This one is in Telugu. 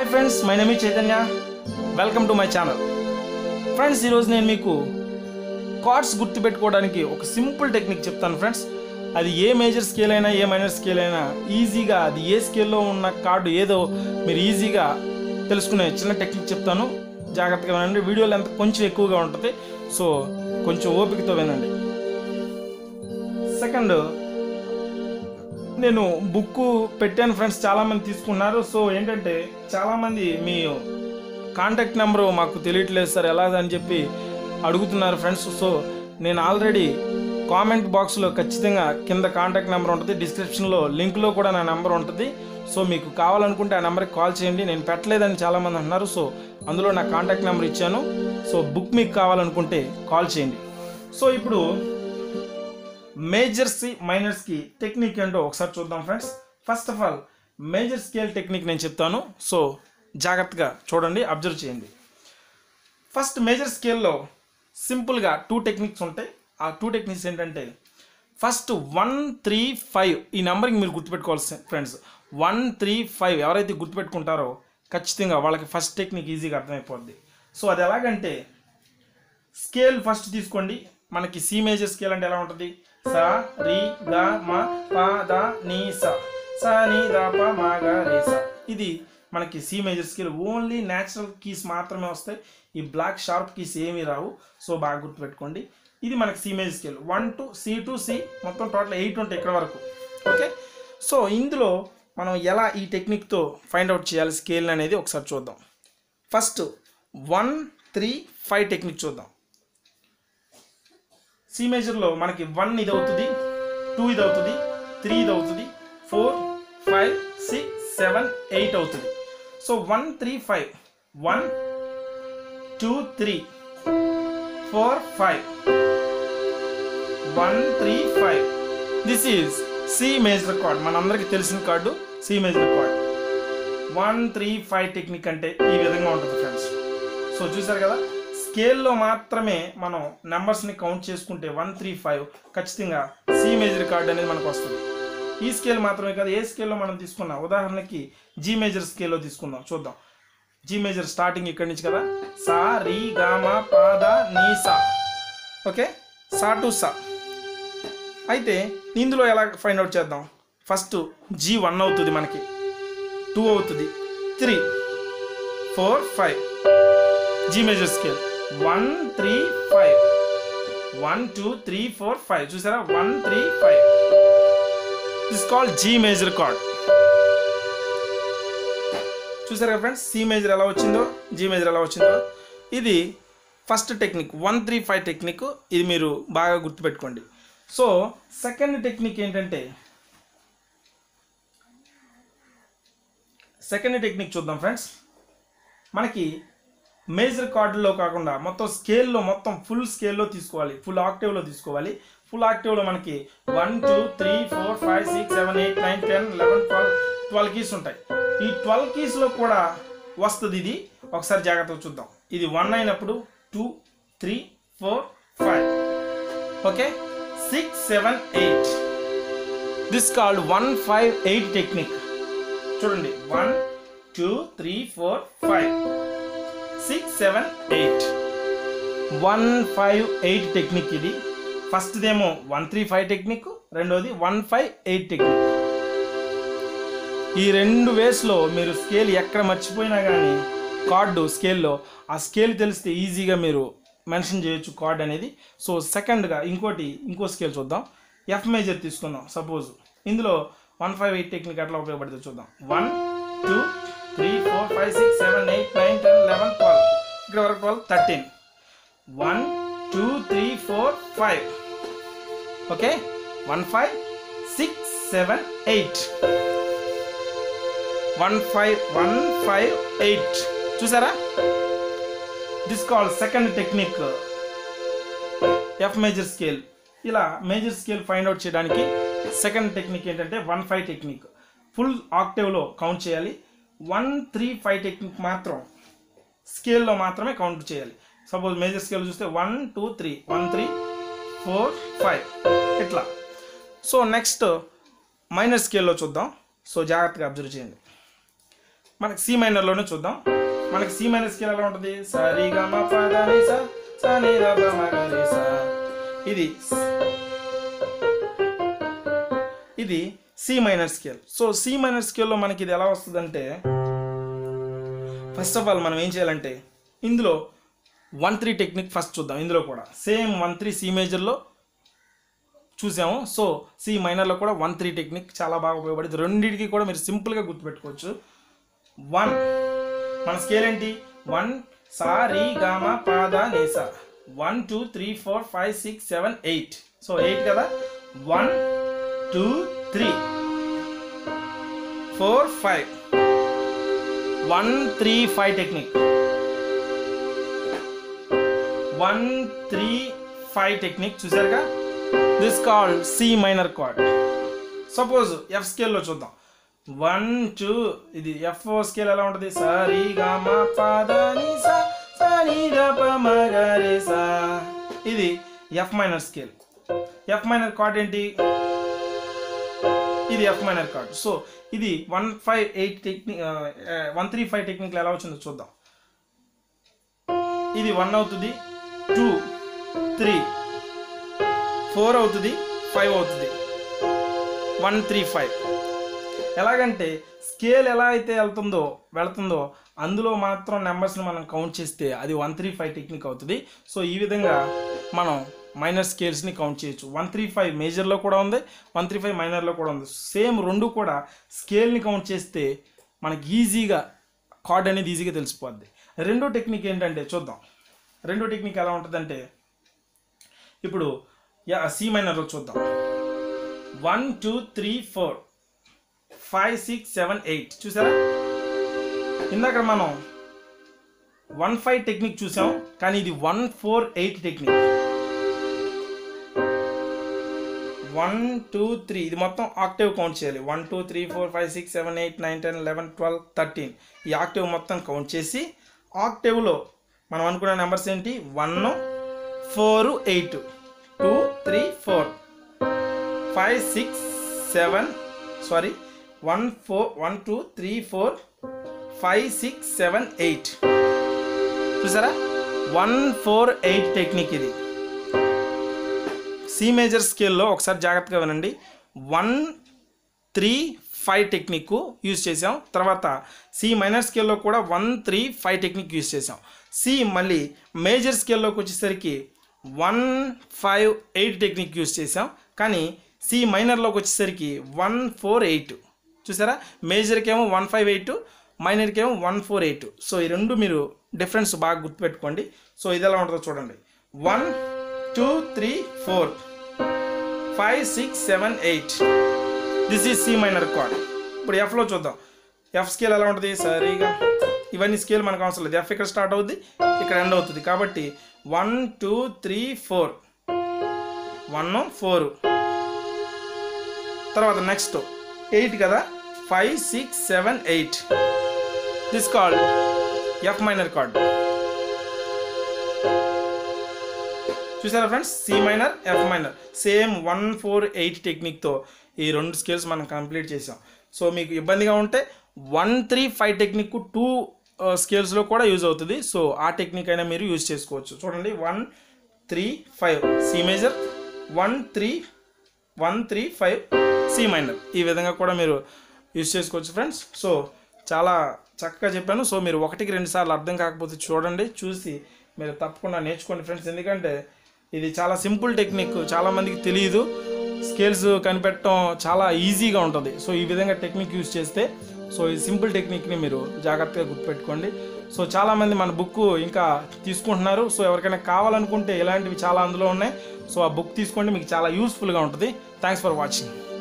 hi friends my name Chaitanya welcome to my channel friends ఈరోజు నేను మీకు కార్డ్స్ గుర్తుపెట్టుకోవడానికి ఒక సింపుల్ టెక్నిక్ చెప్తాను ఫ్రెండ్స్ అది ఏ మేజర్ స్కేల్ అయినా ఏ మైనర్ స్కేల్ అయినా ఈజీగా అది ఏ స్కేల్లో ఉన్న కార్డు ఏదో మీరు ఈజీగా తెలుసుకునే చిన్న టెక్నిక్ చెప్తాను జాగ్రత్తగా వినండి వీడియో లెంత్ కొంచెం ఎక్కువగా ఉంటుంది సో కొంచెం ఓపికతో వినండి సెకండ్ నేను బుక్ పెట్టాను ఫ్రెండ్స్ చాలామంది తీసుకున్నారు సో ఏంటంటే చాలామంది మీ కాంటాక్ట్ నెంబరు మాకు తెలియట్లేదు సార్ ఎలా అని చెప్పి అడుగుతున్నారు ఫ్రెండ్స్ సో నేను ఆల్రెడీ కామెంట్ బాక్స్లో ఖచ్చితంగా కింద కాంటాక్ట్ నెంబర్ ఉంటుంది డిస్క్రిప్షన్లో లింక్లో కూడా నా నెంబర్ ఉంటుంది సో మీకు కావాలనుకుంటే ఆ నెంబర్కి కాల్ చేయండి నేను పెట్టలేదని చాలామంది అంటున్నారు సో అందులో నా కాంటాక్ట్ నెంబర్ ఇచ్చాను సో బుక్ మీకు కావాలనుకుంటే కాల్ చేయండి సో ఇప్పుడు మేజర్స్ మైనర్స్కి టెక్నిక్ ఏంటో ఒకసారి చూద్దాం friends first of all major scale technique నేను చెప్తాను సో జాగ్రత్తగా చూడండి అబ్జర్వ్ చేయండి ఫస్ట్ మేజర్ స్కేల్లో సింపుల్గా టూ టెక్నిక్స్ ఉంటాయి ఆ టూ టెక్నిక్స్ ఏంటంటే ఫస్ట్ వన్ త్రీ ఫైవ్ ఈ నెంబర్కి మీరు గుర్తుపెట్టుకోవాల్సి ఫ్రెండ్స్ వన్ త్రీ ఫైవ్ ఎవరైతే గుర్తుపెట్టుకుంటారో ఖచ్చితంగా వాళ్ళకి ఫస్ట్ టెక్నిక్ ఈజీగా అర్థమైపోద్ది సో అది ఎలాగంటే స్కేల్ ఫస్ట్ తీసుకోండి మనకి సి మేజర్ స్కేల్ అంటే ఎలా ఉంటుంది స రి గ మ ప ద ని స స ని ద ప మ గ రే స ఇది మనకి C major scale only natural keys మాత్రమే వస్తాయి ఈ బ్లాక్ షార్ప్ కీస్ ఏమీ రావు సో బాగా గుర్తుపెట్టుకోండి ఇది మనకి C major scale one to C to C మొత్తం టోటల్ ఎయిట్ ఉంటాయి ఇక్కడ వరకు ఓకే సో ఇందులో మనం ఎలా ఈ టెక్నిక్తో ఫైండ్ అవుట్ చేయాలి స్కేల్ అనేది ఒకసారి చూద్దాం first one three five technique చూద్దాం సి మేజర్లో మనకి వన్ ఇది అవుతుంది టూ ఇది అవుతుంది త్రీ ఇది అవుతుంది four five six seven eight అవుతుంది so one three five one two three four five one three five this is C major chord మనందరికీ తెలిసిన chord C major chord one three five technique అంటే ఈ విధంగా ఉంటుంది ఫ్రెండ్స్ సో చూసారు కదా స్కేల్లో మాత్రమే మనం నెంబర్స్ని కౌంట్ చేసుకుంటే వన్ త్రీ ఫైవ్ ఖచ్చితంగా సి మేజర్ కార్డ్ అనేది మనకు వస్తుంది ఈ స్కేల్ మాత్రమే కాదు ఏ స్కేల్లో మనం తీసుకున్నాం ఉదాహరణకి జీ మేజర్ స్కేల్లో తీసుకుందాం చూద్దాం జీ మేజర్ స్టార్టింగ్ ఇక్కడి నుంచి కదా సా రీ గామ పాద నీ సా ఓకే సా టు సా అయితే ఇందులో ఎలా ఫైండ్ అవుట్ చేద్దాం ఫస్ట్ జీ వన్ అవుతుంది మనకి టూ అవుతుంది three four five G major scale one three five one two three four five చూసారా one three five this call G major chord చూసారా ఫ్రెండ్స్ సి మేజర్ ఎలా వచ్చిందో జీ మేజర్ ఎలా వచ్చిందో ఇది first technique one three five technique ఇది మీరు బాగా గుర్తుపెట్టుకోండి సో సెకండ్ టెక్నిక్ ఏంటంటే సెకండ్ టెక్నిక్ చూద్దాం ఫ్రెండ్స్ మనకి మేజర్ కార్డులో కాకుండా మొత్తం స్కేల్లో మొత్తం ఫుల్ స్కేల్లో తీసుకోవాలి ఫుల్ ఆక్టివ్లో తీసుకోవాలి ఫుల్ ఆక్టివ్లో మనకి one two three four five six seven eight nine ten eleven twelve twelve keys ఉంటాయి ఈ ట్వెల్వ్ కీస్లో కూడా వస్తుంది ఇది ఒకసారి జాగ్రత్తగా చూద్దాం ఇది వన్ అయినప్పుడు two three four five okay six seven eight this called one five eight technique చూడండి one two three four five six seven eight one five eight technique ఇది ఫస్ట్దేమో వన్ త్రీ ఫైవ్ టెక్నిక్ రెండోది వన్ ఫైవ్ ఎయిట్ టెక్నిక్ ఈ రెండు వేస్లో మీరు స్కేల్ ఎక్కడ మర్చిపోయినా కానీ కార్డు స్కేల్లో ఆ స్కేల్ తెలిస్తే ఈజీగా మీరు మెన్షన్ చేయొచ్చు కార్డ్ అనేది సో సెకండ్గా ఇంకోటి ఇంకో స్కేల్ చూద్దాం ఎఫ్ మేజర్ తీసుకుందాం సపోజ్ ఇందులో వన్ ఫైవ్ ఎయిట్ టెక్నిక్ ఎట్లా ఉపయోగపడుతుంది చూద్దాం one two three four five six seven eight nine ten eleven twelve ఇక్కడ వరకు twelve thirteen one two three four five okay one five six seven eight one five one five eight చూసారా this call second technique F major scale ఇలా మేజర్ స్కేల్ ఫైండ్ అవుట్ చేయడానికి సెకండ్ టెక్నిక్ ఏంటంటే one five technique full ఆక్టివ్లో count చేయాలి వన్ త్రీ ఫైవ్ టెక్నిక్ మాత్రం స్కేల్లో మాత్రమే కౌంట్ చేయాలి సపోజ్ మేజర్ స్కేల్ చూస్తే one two three one three four five ఇట్లా సో నెక్స్ట్ మైనర్ స్కేల్లో చూద్దాం సో జాగ్రత్తగా అబ్జర్వ్ చేయండి మనకి సి మైనర్లోనే చూద్దాం మనకి సి మైనర్ స్కేల్ ఎలా ఉంటుంది సరి గమ పద ని స స ని ర ప మ గ రి స ఇది ఇది C minor scale so C minor స్కేల్లో మనకి ఇది ఎలా వస్తుందంటే ఫస్ట్ ఆఫ్ ఆల్ మనం ఏం చేయాలంటే ఇందులో వన్ త్రీ టెక్నిక్ ఫస్ట్ చూద్దాం ఇందులో కూడా సేమ్ వన్ త్రీ సి మేజర్లో చూసాము సో సి మైనర్లో కూడా వన్ త్రీ టెక్నిక్ చాలా బాగా ఉపయోగపడింది రెండింటికి కూడా మీరు సింపుల్గా గుర్తుపెట్టుకోవచ్చు వన్ మన స్కేల్ ఏంటి వన్ సా రీ గామ పాద నేసా one two three four five six seven eight so eight కదా one two three four five one three five technique one three five technique చూసారుగా this called C minor chord suppose F స్కేల్లో చూద్దాం వన్ టూ ఇది ఎఫ్ స్కేల్ ఎలా ఉంటుంది సరి గామ పాద ని సా సా ని ర ప మ గ రి సా ఇది F minor scale F minor chord ఏంటి ఇది ఎఫ్ మైనర్ కార్డ్ సో ఇది one five eight technique one three five టెక్నిక్లు ఎలా వచ్చిందో చూద్దాం ఇది వన్ అవుతుంది టూ త్రీ ఫోర్ అవుతుంది ఫైవ్ అవుతుంది వన్ త్రీ ఫైవ్ ఎలాగంటే స్కేల్ ఎలా అయితే వెళ్తుందో వెళ్తుందో అందులో మాత్రం నెంబర్స్ని మనం కౌంట్ చేస్తే అది వన్ త్రీ ఫైవ్ టెక్నిక్ అవుతుంది సో ఈ విధంగా మనం మైనర్ స్కేల్స్ని కౌంట్ చేయొచ్చు వన్ త్రీ ఫైవ్ మేజర్లో కూడా ఉంది వన్ త్రీ ఫైవ్ మైనర్లో కూడా ఉంది సేమ్ రెండు కూడా స్కేల్ని కౌంట్ చేస్తే మనకి ఈజీగా కార్డ్ అనేది ఈజీగా తెలిసిపోద్ది రెండో టెక్నిక్ ఏంటంటే చూద్దాం రెండో టెక్నిక్ ఎలా ఉంటుందంటే ఇప్పుడు యా సి మైనర్లో చూద్దాం one two three four five six seven eight చూసారా ఇందాక మనం వన్ ఫైవ్ టెక్నిక్ చూసాం కానీ ఇది one four eight technique one two three ఇది మొత్తం ఆక్టివ్ కౌంట్ చేయాలి one two three four five six seven eight nine ten eleven twelve thirteen ఈ ఆక్టివ్ మొత్తం కౌంట్ చేసి ఆక్టివ్లో మనం అనుకున్న నెంబర్స్ ఏంటి one four eight two three four five six seven sorry one four one two three four five six seven eight చూసారా వన్ ఫోర్ ఎయిట్ టెక్నిక్ ఇది సి మేజర్ స్కేల్లో ఒకసారి జాగ్రత్తగా వినండి one three five technique use చేసాం తర్వాత సి మైనర్ స్కేల్లో కూడా one three five technique use చేసాం సి మళ్ళీ మేజర్ స్కేల్లోకి వచ్చేసరికి one five eight technique use చేసాం కానీ సి మైనర్లోకి వచ్చేసరికి వన్ ఫోర్ ఎయిట్ చూసారా మేజర్కి ఏమో వన్ ఫైవ్ ఎయిట్ మైనర్కి ఏమో వన్ ఫోర్ ఎయిట్ సో ఈ రెండు మీరు డిఫరెన్స్ బాగా గుర్తుపెట్టుకోండి సో ఇది ఎలా ఉంటుందో చూడండి one two three four five six seven eight this is C minor chord ఇప్పుడు ఎఫ్లో చూద్దాం ఎఫ్ స్కేల్ ఎలా ఉంటుంది సరిగా ఇవన్నీ స్కేల్ మనకు అవసరం లేదు ఎఫ్ ఇక్కడ స్టార్ట్ అవుద్ది ఇక్కడ ఎండ్ అవుతుంది కాబట్టి one two three four one four తర్వాత నెక్స్ట్ ఎయిట్ కదా five six seven eight this called F minor chord చూసారా friends C minor F minor same one four eight టెక్నిక్తో ఈ రెండు స్కేల్స్ మనం కంప్లీట్ చేసాం సో మీకు ఇబ్బందిగా ఉంటే one three five technique two స్కేల్స్లో కూడా యూజ్ అవుతుంది సో ఆ టెక్నిక్ అయినా మీరు యూజ్ చేసుకోవచ్చు చూడండి one three five C major one three one three five C minor ఈ విధంగా కూడా మీరు యూజ్ చేసుకోవచ్చు ఫ్రెండ్స్ సో చాలా చక్కగా చెప్పాను సో మీరు ఒకటికి రెండు సార్లు అర్థం కాకపోతే చూడండి చూసి మీరు తప్పకుండా నేర్చుకోండి ఫ్రెండ్స్ ఎందుకంటే ఇది చాలా సింపుల్ టెక్నిక్ చాలామందికి తెలియదు స్కేల్స్ కనిపెట్టడం చాలా ఈజీగా ఉంటుంది సో ఈ విధంగా టెక్నిక్ యూజ్ చేస్తే సో ఈ సింపుల్ టెక్నిక్ని మీరు జాగ్రత్తగా గుర్తుపెట్టుకోండి సో చాలామంది మన బుక్ ఇంకా తీసుకుంటున్నారు సో ఎవరికైనా కావాలనుకుంటే ఇలాంటివి చాలా అందులో ఉన్నాయి సో ఆ బుక్ తీసుకోండి మీకు చాలా యూస్ఫుల్గా ఉంటుంది థ్యాంక్స్ ఫర్ వాచింగ్